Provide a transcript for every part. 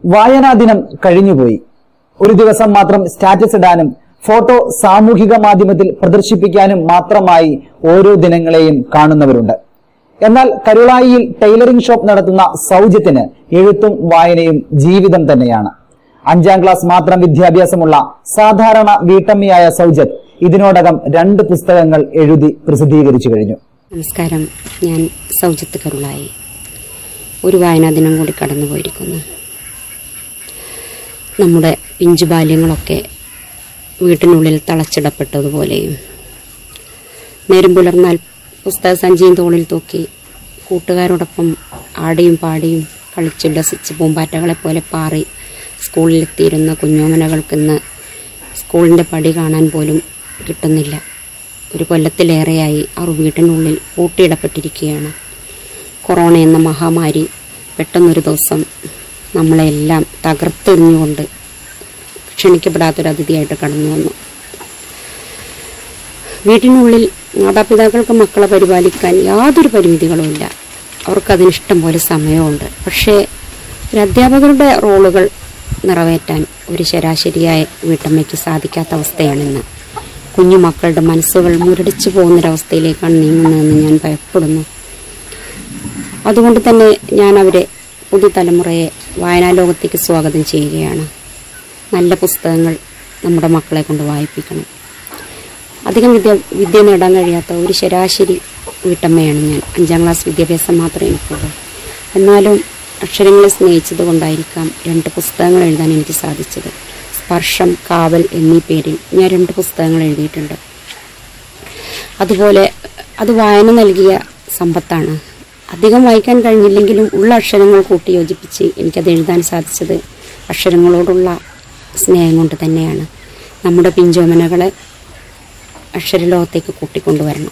വായനാ ദിനം കഴിഞ്ഞുപോയി ഒരു ദിവസം മാത്രം സ്റ്റാറ്റസ് ഇടാനും ഫോട്ടോ സാമൂഹിക മാധ്യമത്തിൽ പ്രദർശിപ്പിക്കാനും മാത്രമായി ഓരോ ദിനങ്ങളെയും കാണുന്നവരുണ്ട് എന്നാൽ കരുളായിയിൽ ടൈലറിംഗ് ഷോപ്പ് നടത്തുന്ന സൗജത്തിന് എഴുത്തും വായനയും ജീവിതം തന്നെയാണ് അഞ്ചാം ക്ലാസ് മാത്രം വിദ്യാഭ്യാസമുള്ള സാധാരണ വീട്ടമ്മയായ സൗജത്ത് ഇതിനോടകം രണ്ട് പുസ്തകങ്ങൾ എഴുതി പ്രസിദ്ധീകരിച്ചു കഴിഞ്ഞു നമസ്കാരം ഞാൻ സൗജത്ത് കരുളായി ഒരു വായനാ ദിനം കൂടി കടന്നുപോയിരിക്കുന്നു നമ്മുടെ പിഞ്ചു ബാല്യങ്ങളൊക്കെ വീട്ടിനുള്ളിൽ തളച്ചിടപ്പെട്ടതുപോലെയും നേരം പുലർന്നാൽ പുസ്തക സഞ്ചിയും തോളിൽ തൂക്കി കൂട്ടുകാരോടൊപ്പം ആടിയും പാടിയും കളിച്ചുല്ലസിച്ച് പൂമ്പാറ്റകളെ പോലെ പാറി സ്കൂളിലെത്തിയിരുന്ന കുഞ്ഞോമനകൾക്കിന്ന് സ്കൂളിൻ്റെ പടി കാണാൻ പോലും കിട്ടുന്നില്ല ഒരു കൊല്ലത്തിലേറെയായി അവർ വീട്ടിനുള്ളിൽ പൂട്ടിയിടപ്പെട്ടിരിക്കുകയാണ് കൊറോണ എന്ന മഹാമാരി പെട്ടെന്നൊരു ദിവസം നമ്മളെല്ലാം തകർത്തെറിഞ്ഞുകൊണ്ട് ക്ഷണിക്കപ്പെടാത്തൊരു അതിഥിയായിട്ട് കടന്നു വന്നു വീട്ടിനുള്ളിൽ മാതാപിതാക്കൾക്ക് മക്കളെ പരിപാലിക്കാൻ യാതൊരു പരിമിതികളുമില്ല അവർക്കതിനിഷ്ടം പോലെ സമയമുണ്ട് പക്ഷേ ഒരു അധ്യാപകരുടെ റോളുകൾ നിറവേറ്റാൻ ഒരു ശരാശരിയായ വീട്ടമ്മയ്ക്ക് സാധിക്കാത്ത അവസ്ഥയാണിന്ന് കുഞ്ഞുമക്കളുടെ മനസ്സുകൾ മുരടിച്ചു പോകുന്നൊരവസ്ഥയിലേക്കാണ് നീങ്ങുന്നതെന്ന് ഞാൻ ഭയപ്പെടുന്നു അതുകൊണ്ട് തന്നെ ഞാൻ അവരെ പുതുതലമുറയെ വായനാലോകത്തേക്ക് സ്വാഗതം ചെയ്യുകയാണ് നല്ല പുസ്തകങ്ങൾ നമ്മുടെ മക്കളെ കൊണ്ട് വായിപ്പിക്കണം അധികം വിദ്യ വിദ്യ നേടാൻ കഴിയാത്ത ഒരു ശരാശരി വീട്ടമ്മയാണ് ഞാൻ അഞ്ചാം ക്ലാസ് വിദ്യാഭ്യാസം മാത്രമേ എനിക്കുള്ളൂ എന്നാലും അക്ഷരങ്ങളെ സ്നേഹിച്ചത് കൊണ്ടായിരിക്കാം രണ്ട് പുസ്തകങ്ങൾ എഴുതാൻ എനിക്ക് സാധിച്ചത് സ്പർശം കാവൽ എന്നീ പേരിൽ ഞാൻ രണ്ട് പുസ്തകങ്ങൾ എഴുതിയിട്ടുണ്ട് അതുപോലെ അത് വായന നൽകിയ സമ്പത്താണ് അധികം വായിക്കാൻ കഴിഞ്ഞില്ലെങ്കിലും ഉള്ള അക്ഷരങ്ങൾ കൂട്ടി യോജിപ്പിച്ച് എനിക്കത് എഴുതാൻ സാധിച്ചത് അക്ഷരങ്ങളോടുള്ള സ്നേഹം കൊണ്ട് തന്നെയാണ് നമ്മുടെ പിഞ്ചോമനകളെ അക്ഷരലോകത്തേക്ക് കൂട്ടിക്കൊണ്ടുവരണം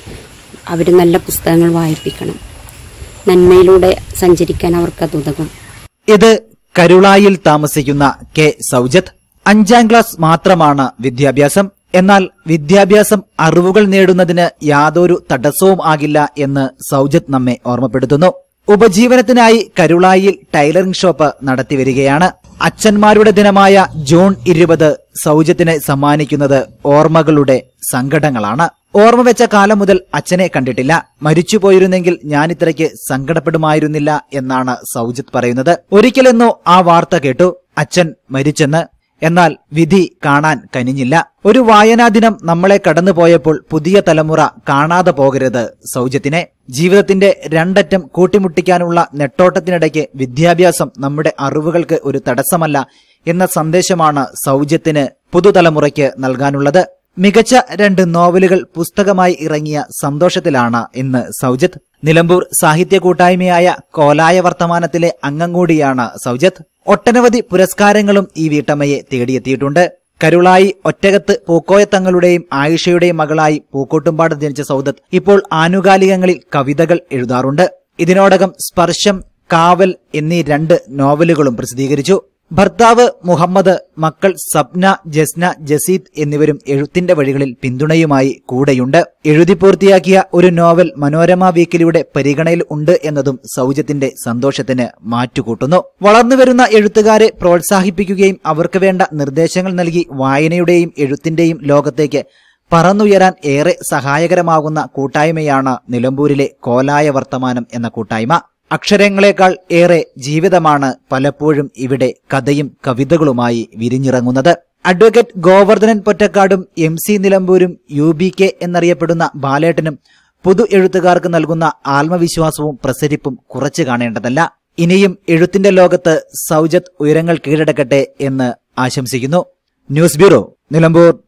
അവർ നല്ല പുസ്തകങ്ങൾ വായിപ്പിക്കണം നന്മയിലൂടെ സഞ്ചരിക്കാൻ അവർക്കത് ഉതകും ഇത് കരുളായിൽ താമസിക്കുന്ന കെ സൗജത്ത് അഞ്ചാം ക്ലാസ് മാത്രമാണ് വിദ്യാഭ്യാസം എന്നാൽ വിദ്യാഭ്യാസം അറിവുകൾ നേടുന്നതിന് യാതൊരു തടസ്സവും ആകില്ല എന്ന് സൗജത്ത് നമ്മെ ഓർമ്മപ്പെടുത്തുന്നു ഉപജീവനത്തിനായി കരുളായിൽ ടൈലറിംഗ് ഷോപ്പ് നടത്തിവരികയാണ് അച്ഛന്മാരുടെ ദിനമായ ജൂൺ ഇരുപത് സൗജത്തിന് സമ്മാനിക്കുന്നത് ഓർമ്മകളുടെ സങ്കടങ്ങളാണ് ഓർമ്മ വെച്ച കാലം മുതൽ അച്ഛനെ കണ്ടിട്ടില്ല മരിച്ചുപോയിരുന്നെങ്കിൽ ഞാൻ ഇത്രയ്ക്ക് സങ്കടപ്പെടുമായിരുന്നില്ല എന്നാണ് സൗജിത്ത് പറയുന്നത് ഒരിക്കലെന്നോ ആ വാർത്ത കേട്ടു അച്ഛൻ മരിച്ചെന്ന് എന്നാൽ വിധി കാണാൻ കനിഞ്ഞില്ല ഒരു വായനാ ദിനം നമ്മളെ കടന്നുപോയപ്പോൾ പുതിയ തലമുറ കാണാതെ പോകരുത് സൗജത്തിനെ ജീവിതത്തിന്റെ രണ്ടറ്റം കൂട്ടിമുട്ടിക്കാനുള്ള നെട്ടോട്ടത്തിനിടയ്ക്ക് വിദ്യാഭ്യാസം നമ്മുടെ അറിവുകൾക്ക് ഒരു തടസ്സമല്ല എന്ന സന്ദേശമാണ് സൗജത്തിന് പുതുതലമുറയ്ക്ക് നൽകാനുള്ളത് മികച്ച രണ്ട് നോവലുകൾ പുസ്തകമായി ഇറങ്ങിയ സന്തോഷത്തിലാണ് ഇന്ന് സൗജത്ത് നിലമ്പൂർ സാഹിത്യ കൂട്ടായ്മയായ കോലായ വർത്തമാനത്തിലെ അംഗം കൂടിയാണ് സൗജത്ത് ഒട്ടനവധി പുരസ്കാരങ്ങളും ഈ വീട്ടമ്മയെ തേടിയെത്തിയിട്ടുണ്ട് കരുളായി ഒറ്റകത്ത് പൂക്കോയത്തങ്ങളുടെയും ആയിഷയുടെയും മകളായി പൂക്കോട്ടുംപാട് ജനിച്ച സൗദത്ത് ഇപ്പോൾ ആനുകാലികങ്ങളിൽ കവിതകൾ എഴുതാറുണ്ട് ഇതിനോടകം സ്പർശം കാവൽ എന്നീ രണ്ട് നോവലുകളും പ്രസിദ്ധീകരിച്ചു ഭർത്താവ് മുഹമ്മദ് മക്കൾ സബ്ന ജസ്ന ജസീദ് എന്നിവരും എഴുത്തിന്റെ വഴികളിൽ പിന്തുണയുമായി കൂടെയുണ്ട് എഴുതി പൂർത്തിയാക്കിയ ഒരു നോവൽ മനോരമ വീക്കിലിയുടെ പരിഗണയിൽ ഉണ്ട് എന്നതും സൗജത്തിന്റെ സന്തോഷത്തിന് മാറ്റുകൂട്ടുന്നു വളർന്നുവരുന്ന എഴുത്തുകാരെ പ്രോത്സാഹിപ്പിക്കുകയും അവർക്ക് വേണ്ട നിർദ്ദേശങ്ങൾ നൽകി വായനയുടെയും എഴുത്തിന്റെയും ലോകത്തേക്ക് പറന്നുയരാൻ ഏറെ സഹായകരമാകുന്ന കൂട്ടായ്മയാണ് നിലമ്പൂരിലെ കോലായ വർത്തമാനം എന്ന കൂട്ടായ്മ അക്ഷരങ്ങളെക്കാൾ ഏറെ ജീവിതമാണ് പലപ്പോഴും ഇവിടെ കഥയും കവിതകളുമായി വിരിഞ്ഞിറങ്ങുന്നത് അഡ്വക്കേറ്റ് ഗോവർദ്ധനൻ പൊറ്റക്കാടും എം സി നിലമ്പൂരും യു ബി കെ എന്നറിയപ്പെടുന്ന ബാലേട്ടനും പുതു എഴുത്തുകാർക്ക് നൽകുന്ന ആത്മവിശ്വാസവും പ്രസരിപ്പും കുറച്ചു കാണേണ്ടതല്ല ഇനിയും എഴുത്തിന്റെ ലോകത്ത് സൗജത്ത് ഉയരങ്ങൾ കീഴടക്കട്ടെ എന്ന് ആശംസിക്കുന്നു ന്യൂസ് ബ്യൂറോ നിലമ്പൂർ